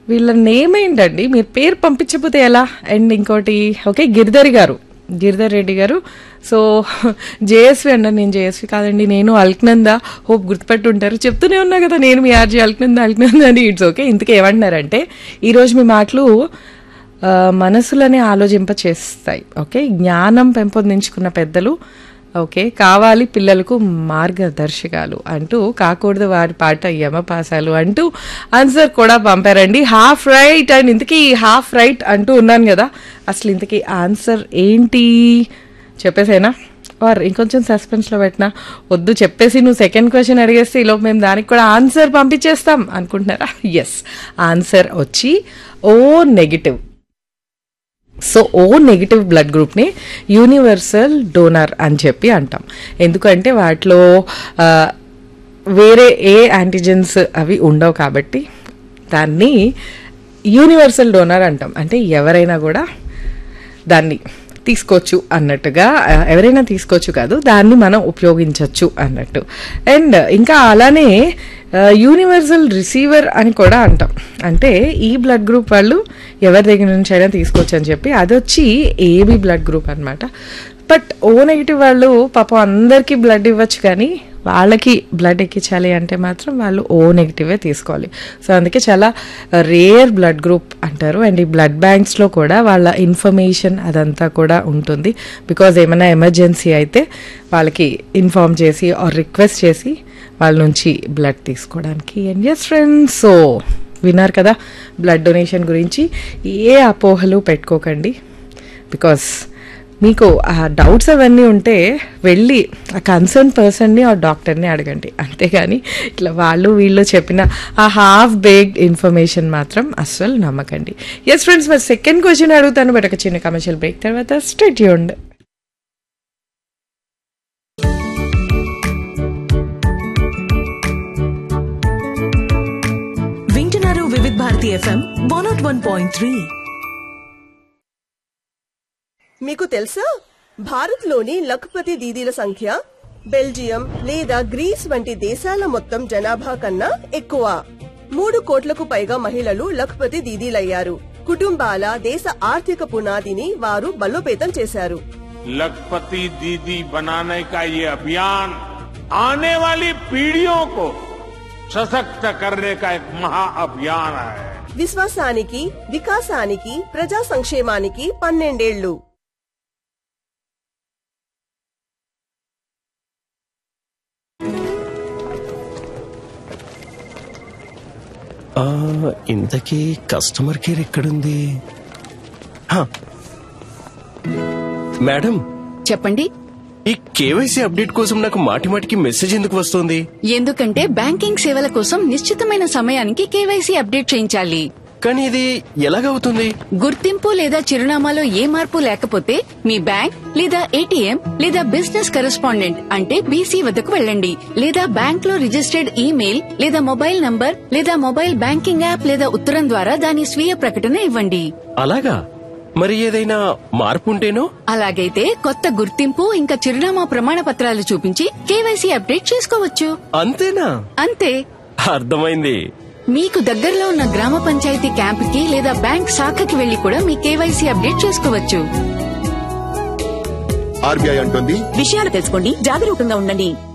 వీళ్ళ నేమ్ ఏంటండి మీరు పేరు పంపించకపోతే ఎలా అండ్ ఇంకోటి ఓకే గిరిధరి గారు గిరిధర్ రెడ్డి గారు సో జేఎస్వి అన్నారు నేను జేఎస్వి కాదండి నేను అల్క్నంద హోప్ గుర్తుపెట్టి ఉంటారు చెప్తూనే ఉన్నా కదా నేను మీ ఆర్జీ అల్క్నంద అల్క్నంద అని ఇట్స్ ఓకే ఇంతకీ ఏమంటున్నారంటే ఈరోజు మీ మాటలు ఆ, మనసులని ఆలోచింప చేస్తాయి ఓకే జ్ఞానం పెంపొందించుకున్న పెద్దలు ఓకే కావాలి పిల్లలకు మార్గదర్శకాలు అంటూ కాకూడదు వారి పాట యమపాసాలు అంటూ ఆన్సర్ కూడా పంపారండి హాఫ్ రైట్ అండ్ ఇంతకీ హాఫ్ రైట్ అంటూ ఉన్నాను కదా అసలు ఇంతకీ ఆన్సర్ ఏంటి చెప్పేసేనా వారు ఇంకొంచెం సస్పెన్స్లో పెట్టినా వద్దు చెప్పేసి నువ్వు సెకండ్ క్వశ్చన్ అడిగేస్తే ఈలోపు మేము దానికి కూడా ఆన్సర్ పంపించేస్తాం అనుకుంటున్నారా ఎస్ ఆన్సర్ వచ్చి O negative so O negative blood గ్రూప్ని యూనివర్సల్ డోనర్ అని చెప్పి అంటాం ఎందుకంటే వాటిలో ఆ, వేరే ఏ యాంటీజెన్స్ అవి ఉండవు కాబట్టి దాన్ని యూనివర్సల్ డోనర్ అంటాం అంటే ఎవరైనా కూడా దాన్ని తీసుకోవచ్చు అన్నట్టుగా ఆ, ఎవరైనా తీసుకోవచ్చు కాదు దాన్ని మనం ఉపయోగించవచ్చు అన్నట్టు అండ్ ఇంకా అలానే యూనివర్సల్ రిసీవర్ అని కూడా అంటాం అంటే ఈ బ్లడ్ గ్రూప్ వాళ్ళు ఎవరి దగ్గర నుంచి అయినా తీసుకోవచ్చు అని చెప్పి అది వచ్చి ఏబి బ్లడ్ గ్రూప్ అన్నమాట బట్ ఓ నెగిటివ్ వాళ్ళు పాపం అందరికీ బ్లడ్ ఇవ్వచ్చు కానీ వాళ్ళకి బ్లడ్ ఎక్కించాలి అంటే మాత్రం వాళ్ళు ఓ నెగిటివే తీసుకోవాలి సో అందుకే చాలా రేర్ బ్లడ్ గ్రూప్ అంటారు అండ్ ఈ బ్లడ్ బ్యాంక్స్లో కూడా వాళ్ళ ఇన్ఫర్మేషన్ అదంతా కూడా ఉంటుంది బికాజ్ ఏమైనా ఎమర్జెన్సీ అయితే వాళ్ళకి ఇన్ఫార్మ్ చేసి ఆర్ రిక్వెస్ట్ చేసి వాళ్ళ నుంచి బ్లడ్ తీసుకోవడానికి అండ్ ఎస్ ఫ్రెండ్స్ సో విన్నారు కదా బ్లడ్ డొనేషన్ గురించి ఏ అపోహలు పెట్టుకోకండి బికాస్ మీకు ఆ డౌట్స్ అవన్నీ ఉంటే వెళ్ళి ఆ కన్సర్న్ పర్సన్ని ఆ డాక్టర్ని అడగండి అంతేగాని ఇట్లా వాళ్ళు వీళ్ళు చెప్పిన ఆ హాఫ్ బేక్డ్ ఇన్ఫర్మేషన్ మాత్రం అస్సలు నమ్మకండి ఎస్ ఫ్రెండ్స్ మరి సెకండ్ క్వశ్చన్ అడుగుతాను బట్ ఒక చిన్న కమర్షియల్ బ్రేక్ తర్వాత స్టేట్ యూండ్ వింటున్నారు Vividh Bharati FM one naught one point three మీకు తెలుసా భారత్లోని లఖపతి దీదీల సంఖ్య బెల్జియం లేదా గ్రీస్ వంటి దేశాల మొత్తం జనాభా కన్నా ఎక్కువ మూడు కోట్లకు పైగా మహిళలు లఖపతి దీదీలయ్యారు కుటుంబాల దేశ ఆర్థిక పునాదిని వారు బలోపేతం చేశారు लखपति दीदी बनाने का ये अभियान आने वाली पीढ़ियों को सशक्त करने का एक महा अभियान है విశ్వాసానికి వికాసానికి ప్రజా సంక్షేమానికి పన్నెండేళ్లు ఆ, ఇంతకీ కస్టమర్ కేర్ ఎక్కడుంది హా. మేడం చెప్పండి ఈ కేవైసీ అప్డేట్ కోసం నాకు మాటి మాటికి మెసేజ్ ఎందుకు వస్తుంది ఎందుకంటే బ్యాంకింగ్ సేవల కోసం నిశ్చితమైన సమయానికి కేవైసీ అప్డేట్ చేయించాలి కానీ ఇది ఎలాగవుతుంది గుర్తింపు లేదా చిరునామాలో ఏ మార్పు లేకపోతే మీ బ్యాంక్ లేదా ఏటీఎం లేదా బిజినెస్ కరెస్పాండెంట్ అంటే బీసీ వద్దకు వెళ్ళండి లేదా బ్యాంక్ లో రిజిస్టర్డ్ ఈమెయిల్ లేదా మొబైల్ నంబర్ లేదా మొబైల్ బ్యాంకింగ్ యాప్ లేదా ఉత్తరం ద్వారా దాని స్వీయ ప్రకటన ఇవ్వండి అలాగా మరి ఏదైనా మార్పు ఉంటేనో అలాగైతే కొత్త గుర్తింపు ఇంకా చిరునామా ప్రమాణ పత్రాలు చూపించి కేవైసీ అప్డేట్ చేసుకోవచ్చు అంతేనా అంతే అర్థమైంది మీకు దగ్గరలో ఉన్న గ్రామ పంచాయతీ క్యాంపుకి లేదా బ్యాంక్ శాఖకి వెళ్లి కూడా మీ కేవైసీ అప్డేట్ చేసుకోవచ్చు ఆర్బీఐ అంటుంది విషయాలు తెలుసుకోండి జాగరూకంగా ఉండండి